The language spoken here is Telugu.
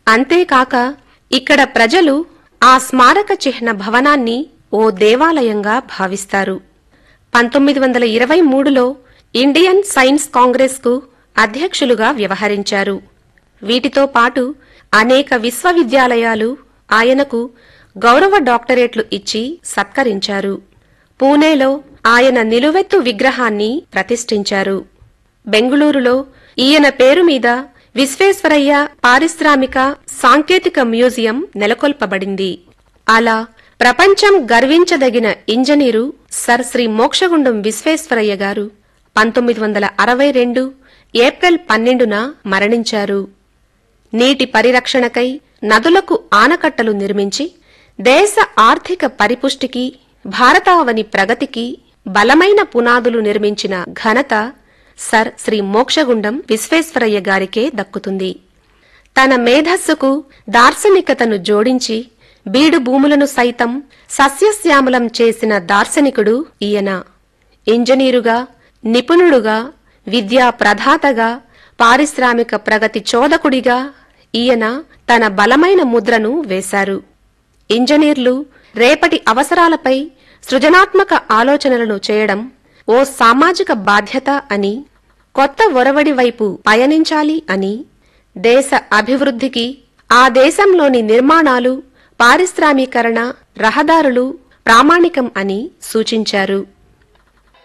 అంతేకాక ఇక్కడ ప్రజలు ఆ స్మారక చిహ్న భవనాన్ని ఓ దేవాలయంగా భావిస్తారు పంతొమ్మిది వందల ఇరవై మూడులో ఇండియన్ సైన్స్ కాంగ్రెస్కు అధ్యక్షులుగా వ్యవహరించారు వీటితో పాటు అనేక విశ్వవిద్యాలయాలు ఆయనకు గౌరవ డాక్టరేట్లు ఇచ్చి సత్కరించారు పూణేలో ఆయన నిలువెత్తు విగ్రహాన్ని ప్రతిష్ఠించారు బెంగుళూరులో ఈయన పేరు మీద విశ్వేశ్వరయ్య పారిశ్రామిక సాంకేతిక మ్యూజియం నెలకొల్పబడింది అలా ప్రపంచం గర్వించదగిన ఇంజనీరు సర్ శ్రీ మోక్షగుండం విశ్వేశ్వరయ్య గారు పంతొమ్మిది వందల అరవై రెండు ఏప్రిల్ పన్నెండున మరణించారు నీటి పరిరక్షణకై నదులకు ఆనకట్టలు నిర్మించి దేశ ఆర్థిక పరిపుష్టికి భారతావని ప్రగతికి బలమైన పునాదులు నిర్మించిన ఘనత సర్ శ్రీ మోక్షగుండం విశ్వేశ్వరయ్య గారికే దక్కుతుంది తన మేధస్సుకు దార్శనికతను జోడించి బీడు భూములను సైతం సస్యశ్యామలం చేసిన దార్శనికుడు ఈయన ఇంజనీరుగా నిపుణుడుగా విద్యా ప్రధాతగా పారిశ్రామిక ప్రగతి చోదకుడిగా ఈయన తన బలమైన ముద్రను వేశారు ఇంజనీర్లు రేపటి అవసరాలపై సృజనాత్మక ఆలోచనలను చేయడం ఓ సామాజిక బాధ్యత అని కొత్త ఒరవడి వైపు పయనించాలి అని దేశ అభివృద్ధికి ఆ దేశంలోని నిర్మాణాలు పారిశ్రామీకరణ రహదారులు ప్రామాణికం అని సూచించారు